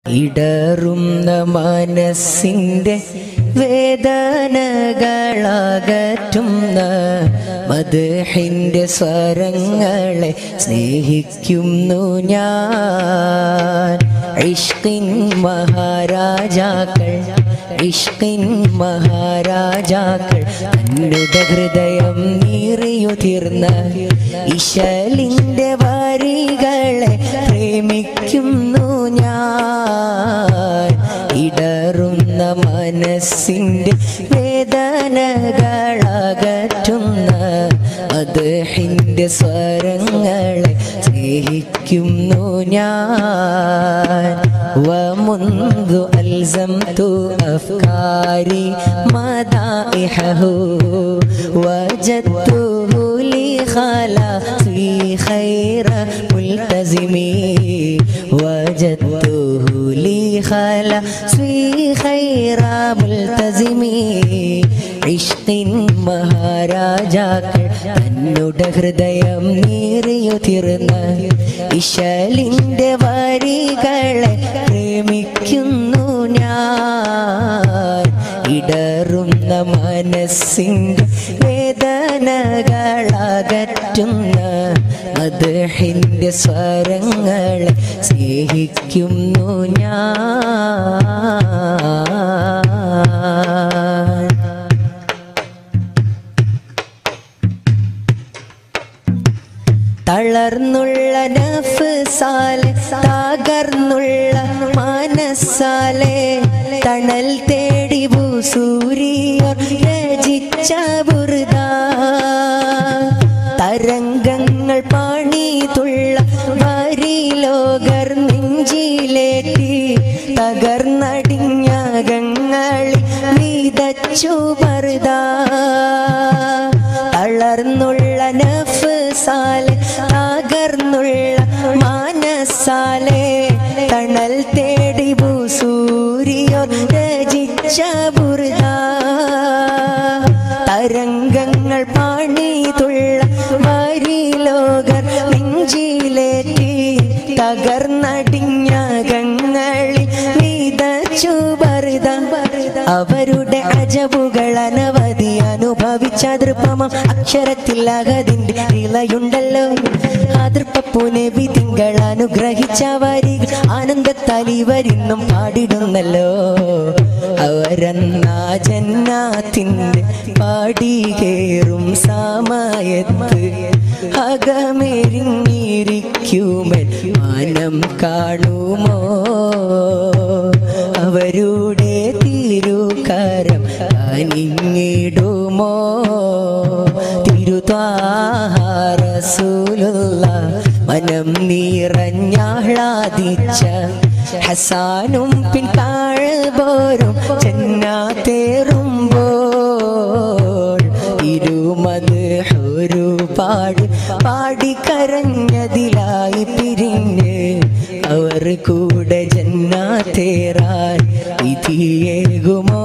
ഇടറുന്ന മനസ്സിൻ്റെ വേദനകളകറ്റുന്ന മധുഹിൻ്റെ സ്വരങ്ങളെ സ്നേഹിക്കുന്നു ഞാൻ ഇഷ്കിൻ മഹാരാജാക്കൾ ഇഷ്കിൻ മഹാരാജാക്കൾ തന്നുടെ ഹൃദയം നീറിയുതിർന്ന ഇശലിൻ്റെ വരികളെ പ്രേമിക്കുന്നു ഞാൻ ഇടറുന്ന മനസ്സിൻ്റെ വേദനകളകറ്റുന്ന മധുഹിൻ്റെ സ്വരങ്ങളെ സ്നേഹിക്കുന്നു ഞാൻ ومنذ ألزمت أفكاري مدائحه وجدته لي خلاصي خير ملتزمي وجدته لي خلاصي خير ملتزمي ഇഷ്കിൻ മഹാരാജാക്കൾ തന്നുടെ ഹൃദയം നീറിയുതിർന്ന ഇശലിൻ്റെ വരികളെ പ്രേമിക്കുന്നു ഞാൻ ഇടറുന്ന മനസ്സിൻ്റെ വേദനകളകറ്റുന്ന മധുഹിൻ്റെ സ്വരങ്ങളെ സ്നേഹിക്കുന്നു ഞാൻ തളർന്നുള്ള നഫ്സാലെ തകർന്നുള്ള മനസ്സാലെ തണൽ തേടി സൂര്യ രചിച്ച ബുറുദ തരംഗങ്ങൾ പണിതുള്ള വരിലോകർ നെഞ്ചിലേറ്റി തകർന്നടിഞ്ഞകങ്ങളിൽ വിതച്ചു പറുത തളർന്നുള്ള നഫ്സാലെ തകർന്നുള്ള മനസ്സാലെ തണൽ തേടി സൂര്യോ രചിച്ച ബുറുദ തരംഗങ്ങൾ പണിതുള്ള വരിലോകർ നെഞ്ചിലേറ്റി തകർന്നടിഞ്ഞകങ്ങളിൽ വിതച്ചു ബറുത അവരുടെ അജബുകൾ അനവധി അനുഭവിച്ച ദൃപ്പമം അക്ഷരത്തിൽ അകതിന്റെ ഇളയുണ്ടല്ലോ അതിർപ്പൂനെ വിധികൾ അനുഗ്രഹിച്ച വരികൾ ആനന്ദത്താൽ ഇവരിന്നും പാടിടുന്നല്ലോ അവരെന്നാ ജന്നാത്തിൻ്റെ പാടികേറും സമയത്ത് അകമെരിഞ്ഞിരിക്കുമൻ മാനം കാണുമോ അവരുടെ തിരുകരം അനിങ്ങിടുമോ തിരുതാറസൂലുള്ള മനം നിറഞ്ഞാഹ്ലാദിച്ച ഹസാനും പിൻ താഴ്പോരും ചെന്നാത്തേറുമ്പോൾ ഇരുമത് ഒരുപാട് പാടിക്കരഞ്ഞതിലായി പിരിഞ്ഞ് അവർ കൂടെ ജന്നാത്തേറാൻ വിധിയേകുമോ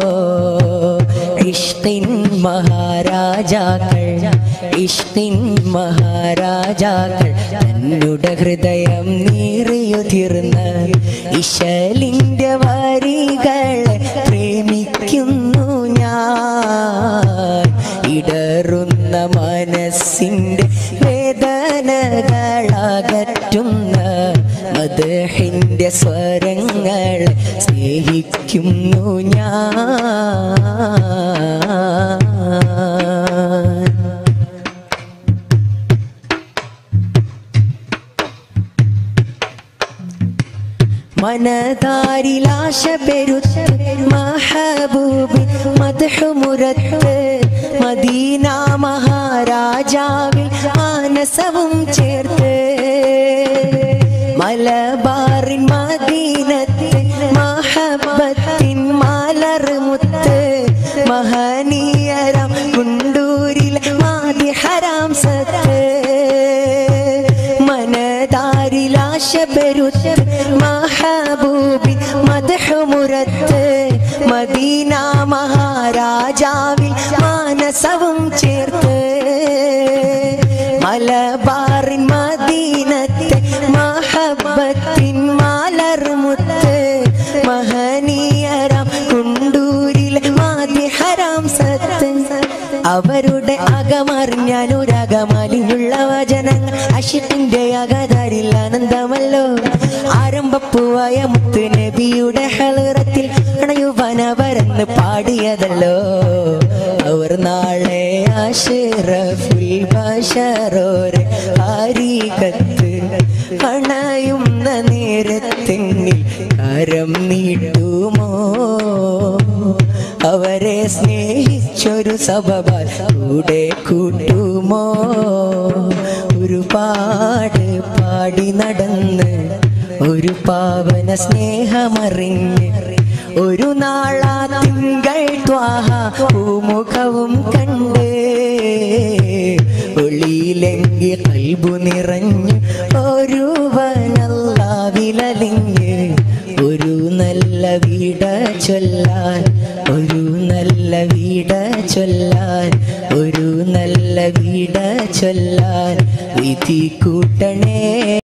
ഇഷ്കിൻ മഹാരാജാക്കൾ ഇഷ്കിൻ മഹാരാജാക്കൾ തന്നുടെ ഹൃദയം നീറിയുതിർന്ന ഇശലിൻ്റെ വരികളെ പ്രേമിക്കുന്നു ഞാൻ ഇടറുന്ന മനസ്സിൻ്റെ വേദനകളകറ്റുന്ന മദഹിൻ്റെ സ്വരങ്ങളെ സ്നേഹിക്കുന്നു ഞാൻ മനതാരിലാശ പെരുത്ത് മഹബൂബി മധുമുരത്ത് മദീന മഹാരാജാവിൽ മാനസവും ചേർത്ത് മലബാറിൻ മദീനത്ത് മഹബത്തിൻ മലർമുത്ത് മഹനീയരം കുണ്ടൂരിലെ മാതി ഹരാം സത്ത് മനതാരിലാശ പെരുത്ത് മഹബൂബി മധുമുരത്ത് മദീന മഹാരാജാവിൽ മാനസവും ചേർത്ത് മലബാറിൻ മദീനത്തെ മഹബത്തിൻ മലർമുത്ത് അവരുടെ അകമറിഞ്ഞാനുരകമലിഞ്ഞുള്ള വചനങ്ങൾ അഷിത്തിന്റെ അകതാരിൽ ആനന്ദമല്ലോ ആരംഭപ്പൂവായ മുത്ത് നബിയുടെ ഹളിറത്തിൽ അണയുവനവരെന്ന് പാടിയതല്ലോ അവർ നാളെ ആശിറഫുൽ ബഷറോരെ ആരീകത്ത് അണയുന്ന നേരത്തെങ്ങിൽ കരം നീട്ടുമോ അവരെ സ്നേഹിച്ചൊരു സഭപാൽ കൂടെ കൂട്ടുമോ ഒരുപാട് പാടി നടന്ന് ഒരു പാവന സ്നേഹമറിഞ്ഞ് ഒരു നാളാ തിങ്കൾ ത്വാഹ പൂമുഖവും കണ്ട് ഒളിയിലെങ്കി കൽബു നിറഞ്ഞ് ഒരുവനല്ല വിലലിഞ്ഞ് ഒരു നല്ല വീട ചൊല്ലാൻ ഒരു നല്ല വീട ചൊല്ലാൻ ഒരു നല്ല വീട ചൊല്ലാൻ വിധി കൂട്ടണേ